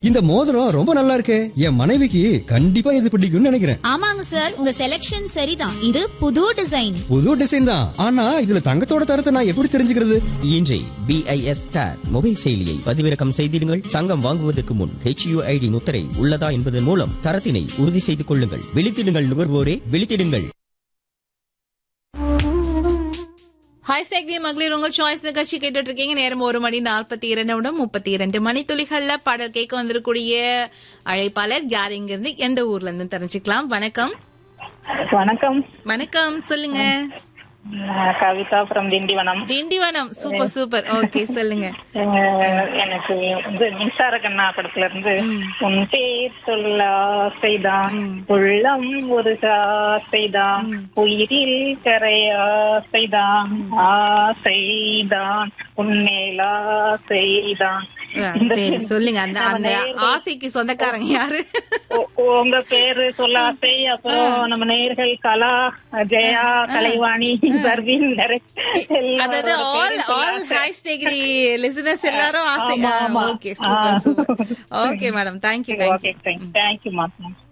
இந்த மோதிரம் ரொம்ப நல்லா இருக்கே என் மனைவிக்கு கண்டிப்பா இது பிடிக்கும்னு நினைக்கிறேன் ஆமாங்க சார் உங்க செலெக்ஷன் சரிதான் இது புது டிசைன் புது டிசைன் தான் ஆனா இதுல தங்கத்தோட தரத்தை நான் எப்படி தெரிஞ்சுக்கிறது இன்றே பிஐஎஸ் ஸ்டார் மொபைல் செயலியை பதிவிறக்கம் செய்திடுங்கள் தங்கம் வாங்குவதற்கு முன் ஹெச்யூஐடி முத்திரை உள்ளதா என்பதன் மூலம் தரத்தினை உறுதி செய்து கொள்ளுங்கள் விழித்திடுங்கள் நுகர்வோரே விழித்திடுங்கள் ஹாய் சேக்லி மகளிர் உங்க சாய்ஸ் நிகழ்ச்சி கேட்டுட்டு இருக்கீங்க நேரம் ஒரு மணி நாற்பத்தி இரண்டு நிமிடம் முப்பத்தி இரண்டு மணித்துளிகள்ல பாடல் கேட்க வந்திருக்கூடிய அழைப்பாளர் யார் இங்க இருந்து எந்த ஊர்ல இருந்து தெரிஞ்சுக்கலாம் வணக்கம் வணக்கம் வணக்கம் சொல்லுங்க நான் Kavitha from Tindivanam Tindivanam super super okay சொல்லுங்க அஹ் எனக்கு வந்து மின்சார கண்ணா படத்துல இருந்து உன் பேர் சொல்ல ஆசைதான் உள்ளம் ஒரு ஆசைதான் உயிரில் கரைய ஆசைதான் ஆசைதான் உன்மேல் ஆசைதான் ஆ, சரி சொல்லுங்க அந்த அந்த ஆசைக்கு சொந்தக்காரங்க யாரு உ- உங்க பேரு சொல்ல ஆசை அப்புறம் நம்ம நேர்கள் கலா ஜெயா கலைவாணி பர்வீன் நிறைய அதாவது all all hi Snehithi listeners எல்லாரும் ஆசை ஆமா, ஆமா. Okay super super okay madam thank you thank you okay thank you ma'am